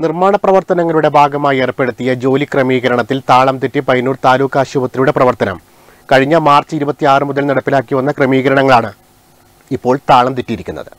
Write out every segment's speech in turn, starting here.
നിർമ്മാണ പ്രവർത്തനങ്ങളുടെ ഭാഗമായി ഏർപ്പെടുത്തിയ ജോലി ക്രമീകരണത്തിൽ താളം തെറ്റി പൈനൂർ താലൂക്ക് ആശുപത്രിയുടെ പ്രവർത്തനം കഴിഞ്ഞ മാർച്ച് ഇരുപത്തിയാറ് മുതൽ നടപ്പിലാക്കി വന്ന ക്രമീകരണങ്ങളാണ് ഇപ്പോൾ താളം തെറ്റിയിരിക്കുന്നത്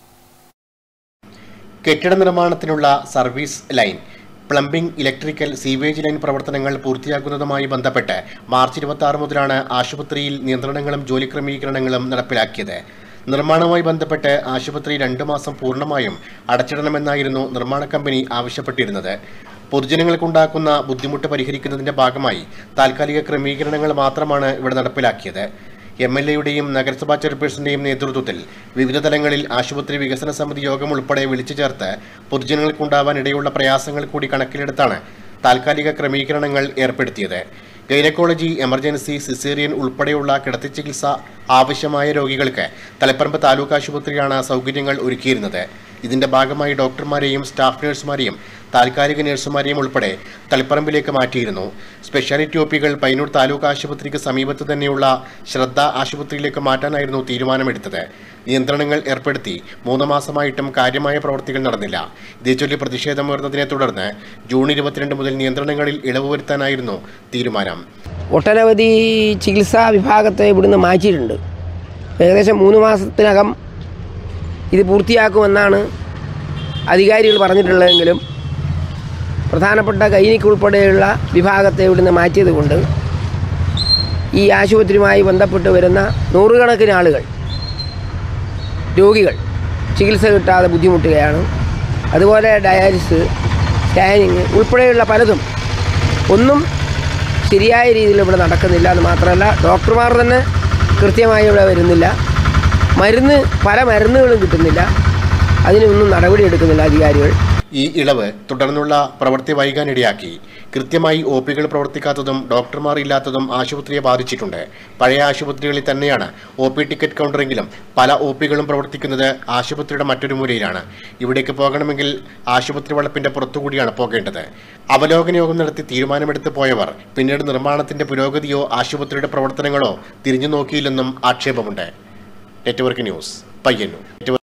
കെട്ടിട നിർമ്മാണത്തിനുള്ള service line plumbing electrical sewage line പ്രവർത്തനങ്ങൾ പൂർത്തിയാക്കുന്നതുമായി ബന്ധപ്പെട്ട് മാർച്ച് ഇരുപത്തി ആറ് മുതലാണ് ആശുപത്രിയിൽ നിയന്ത്രണങ്ങളും ജോലി ക്രമീകരണങ്ങളും നടപ്പിലാക്കിയത് നിർമ്മാണവുമായി ബന്ധപ്പെട്ട് ആശുപത്രി രണ്ടു മാസം പൂർണ്ണമായും അടച്ചിടണമെന്നായിരുന്നു നിർമ്മാണ കമ്പനി ആവശ്യപ്പെട്ടിരുന്നത് പൊതുജനങ്ങൾക്കുണ്ടാക്കുന്ന ബുദ്ധിമുട്ട് പരിഹരിക്കുന്നതിന്റെ ഭാഗമായി താൽക്കാലിക ക്രമീകരണങ്ങൾ മാത്രമാണ് ഇവിടെ നടപ്പിലാക്കിയത് എം എൽ എയുടെയും നഗരസഭാ ചെയർപേഴ്സന്റെയും നേതൃത്വത്തിൽ വിവിധ തലങ്ങളിൽ ആശുപത്രി വികസന സമിതി യോഗം ഉൾപ്പെടെ വിളിച്ചു ചേർത്ത് പൊതുജനങ്ങൾക്കുണ്ടാവാൻ ഇടയുള്ള പ്രയാസങ്ങൾ കൂടി കണക്കിലെടുത്താണ് താൽക്കാലിക ക്രമീകരണങ്ങൾ ഏർപ്പെടുത്തിയത് ഗൈനക്കോളജി എമർജൻസി സിസേറിയൻ ഉൾപ്പെടെയുള്ള കിടത്തി ചികിത്സ ആവശ്യമായ രോഗികൾക്ക് തലപ്പറമ്പ് താലൂക്ക് ആശുപത്രിയാണ് സൗകര്യങ്ങൾ ഒരുക്കിയിരുന്നത് ഇതിന്റെ ഭാഗമായി ഡോക്ടർമാരെയും സ്റ്റാഫ് നഴ്സുമാരെയും താൽക്കാലിക നഴ്സുമാരെയും ഉൾപ്പെടെ തളിപ്പറമ്പിലേക്ക് മാറ്റിയിരുന്നു സ്പെഷ്യാലിറ്റി ഒപികൾ പൈനൂർ താലൂക്ക് ആശുപത്രിക്ക് സമീപത്ത് തന്നെയുള്ള ശ്രദ്ധ ആശുപത്രിയിലേക്ക് മാറ്റാനായിരുന്നു തീരുമാനമെടുത്തത് നിയന്ത്രണങ്ങൾ ഏർപ്പെടുത്തി മൂന്ന് മാസമായിട്ടും കാര്യമായ പ്രവൃത്തികൾ നടന്നില്ല ഇതേച്ചൊല്ലി പ്രതിഷേധമുയർന്നതിനെ തുടർന്ന് ജൂൺ ഇരുപത്തിരണ്ട് മുതൽ നിയന്ത്രണങ്ങളിൽ ഇളവ് വരുത്താനായിരുന്നു തീരുമാനം ഒട്ടനവധി ചികിത്സാ വിഭാഗത്തെ ഇവിടുന്ന് മാറ്റിയിട്ടുണ്ട് ഏകദേശം മൂന്ന് മാസത്തിനകം ഇത് പൂർത്തിയാക്കുമെന്നാണ് അധികാരികൾ പറഞ്ഞിട്ടുള്ളതെങ്കിലും പ്രധാനപ്പെട്ട ഗൈനിക് ഉൾപ്പെടെയുള്ള വിഭാഗത്തെ ഇവിടുന്ന് മാറ്റിയത് കൊണ്ട് ഈ ആശുപത്രിയുമായി ബന്ധപ്പെട്ട് വരുന്ന നൂറുകണക്കിന് ആളുകൾ രോഗികൾ ചികിത്സ കിട്ടാതെ ബുദ്ധിമുട്ടുകയാണ് അതുപോലെ ഡയാലിസിസ് സ്കാനിങ് ഉൾപ്പെടെയുള്ള പലതും ഒന്നും ശരിയായ രീതിയിൽ ഇവിടെ നടക്കുന്നില്ല എന്ന് മാത്രമല്ല ഡോക്ടർമാർ തന്നെ കൃത്യമായി ഇവിടെ വരുന്നില്ല മരുന്ന് പല മരുന്നുകളും കിട്ടുന്നില്ല അതിനൊന്നും നടപടി എടുക്കുന്നില്ല അധികാരികൾ ഈ ഇളവ് തുടർന്നുള്ള പ്രവൃത്തി വൈകാനിടയാക്കി കൃത്യമായി ഒ പികൾ പ്രവർത്തിക്കാത്തതും ഡോക്ടർമാർ ഇല്ലാത്തതും ആശുപത്രിയെ ബാധിച്ചിട്ടുണ്ട് പഴയ ആശുപത്രികളിൽ തന്നെയാണ് ഒ പി ടിക്കറ്റ് കൗണ്ടറെങ്കിലും പല ഒ പികളും പ്രവർത്തിക്കുന്നത് ആശുപത്രിയുടെ മറ്റൊരു മൂലയിലാണ് ഇവിടേക്ക് പോകണമെങ്കിൽ ആശുപത്രി വളപ്പിന്റെ പുറത്തുകൂടിയാണ് പോകേണ്ടത് അവലോകന യോഗം നടത്തി തീരുമാനമെടുത്ത് പോയവർ പിന്നീട് നിർമ്മാണത്തിന്റെ പുരോഗതിയോ ആശുപത്രിയുടെ പ്രവർത്തനങ്ങളോ തിരിഞ്ഞു നോക്കിയില്ലെന്നും ആക്ഷേപമുണ്ട് നെറ്റ്വർക്ക് ന്യൂസ് പയ്യന്നൂർ